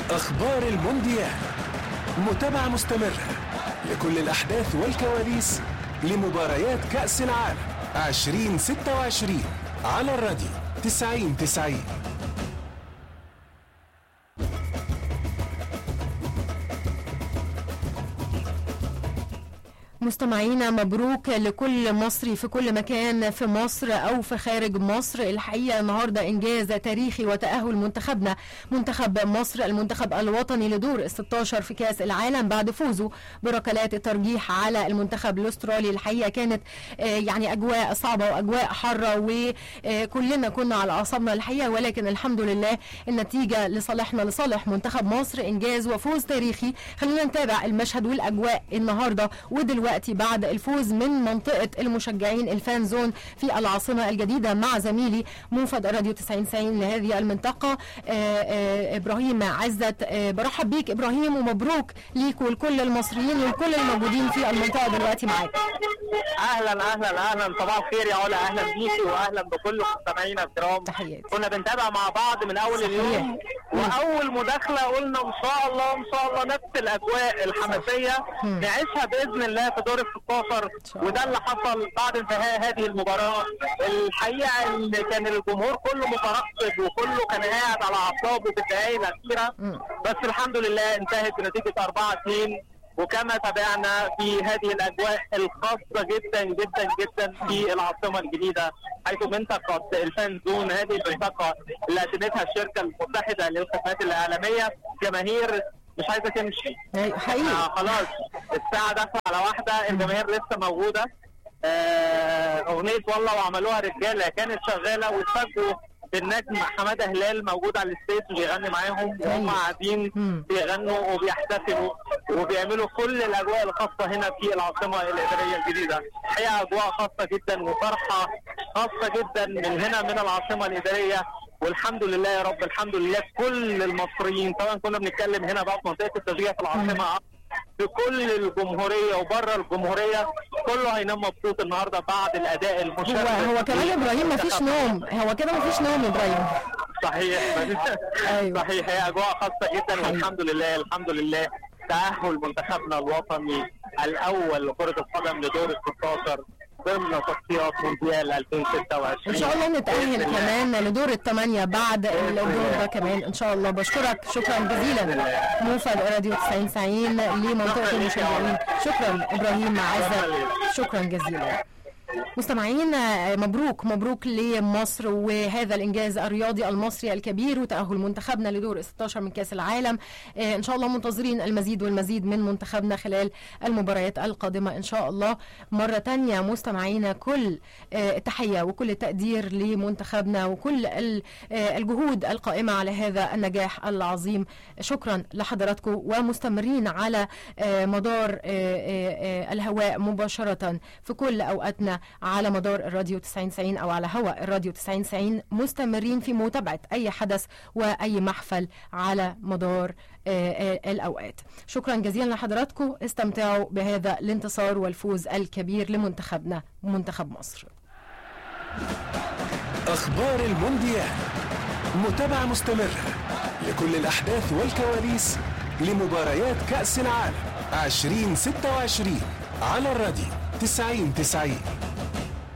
أخبار المونديال متابعة مستمرة لكل الأحداث والكواليس لمباريات كأس العالم 2026 على الراديو 90 90 مستمعينا مبروك لكل مصري في كل مكان في مصر او في خارج مصر الحقيقه النهارده انجاز تاريخي وتاهل منتخبنا منتخب مصر المنتخب الوطني لدور ال 16 في كاس العالم بعد فوزه بركلات الترجيح على المنتخب الاسترالي الحقيقه كانت آه، يعني اجواء صعبه واجواء حاره وكلنا كنا على اعصابنا الحقيقه ولكن الحمد لله النتيجه لصالحنا لصالح منتخب مصر انجاز وفوز تاريخي خلينا نتابع المشهد والاجواء النهارده ودلوقتي بعد الفوز من منطقه المشجعين الفان زون في العاصمه الجديده مع زميلي موفد راديو 90 90 لهذه المنطقه آه، آه، ابراهيم عزت آه، برحب بيك ابراهيم ومبروك ليك ولكل المصريين ولكل الموجودين في المنطقه دلوقتي معاك اهلا اهلا اهلا صباح الخير يا علا اهلا بيكي واهلا بكل مستمعينا الكرام تحياتي كنا بنتابع مع بعض من اول صحيح. اليوم واول مداخله قلنا ان شاء الله ان شاء الله نفس الاجواء الحماسيه مم. نعيشها باذن الله في دور ال 16 شاء الله. وده اللي حصل بعد انتهاء هذه المباراه الحقيقه ان كان الجمهور كله مترقب وكله كان قاعد على اعصابه في الدقائق الاخيره مم. بس الحمد لله انتهت بنتيجه 4 2 وكما تابعنا في هذه الاجواء الخاصه جدا جدا جدا في العاصمه الجديده حيث منطقه الفان زون هذه المنطقه اللي قدمتها الشركه المتحده للخدمات الاعلاميه جماهير مش عايزه تمشي أيوة، حقيقي آه خلاص الساعه داخله على واحده الجماهير لسه موجوده آه اغنيه والله وعملوها رجاله كانت شغاله واتفاجئوا بالنجم حماده هلال موجود على الستيج وبيغني معاهم وهم أيوة. قاعدين مم. بيغنوا وبيحتفلوا وبيعملوا كل الاجواء الخاصه هنا في العاصمه الاداريه الجديده الحقيقه اجواء خاصه جدا وفرحه خاصه جدا من هنا من العاصمه الاداريه والحمد لله يا رب الحمد لله كل المصريين طبعا كنا بنتكلم هنا بقى في منطقه التشجيع في العاصمه في كل الجمهوريه وبره الجمهوريه كله هينام مبسوط النهارده بعد الاداء هو المشرف هو كمان ابراهيم مفيش نوم هو كده مفيش نوم ابراهيم صحيح أيوة. صحيح هي اجواء خاصه جدا حقيقي. والحمد لله الحمد لله تاهل منتخبنا الوطني الاول لكره القدم لدور ال 16 ضمن تصفيات مونديال 2026 ان شاء الله نتاهل كمان لدور الثمانيه بعد الدور ده كمان ان شاء الله بشكرك شكرا جزيلا موفد راديو 90 90 لمنطقه المشجعين شكرا ابراهيم عزت شكرا جزيلا مستمعين آه، مبروك مبروك لمصر وهذا الانجاز الرياضي المصري الكبير وتاهل منتخبنا لدور 16 من كاس العالم آه، ان شاء الله منتظرين المزيد والمزيد من منتخبنا خلال المباريات القادمه ان شاء الله مره تانية مستمعينا كل آه، التحيه وكل التقدير لمنتخبنا وكل ال- آه، الجهود القائمه على هذا النجاح العظيم شكرا لحضراتكم ومستمرين على آه، مدار آه، آه، آه، الهواء مباشره في كل اوقاتنا على مدار الراديو 90 90 او على هواء الراديو 90 90 مستمرين في متابعه اي حدث واي محفل على مدار آه، آه، الاوقات شكرا جزيلا لحضراتكم استمتعوا بهذا الانتصار والفوز الكبير لمنتخبنا منتخب مصر أخبار المونديال متابعة مستمرة لكل الأحداث والكواليس لمباريات كأس العالم 2026 على الراديو 90 90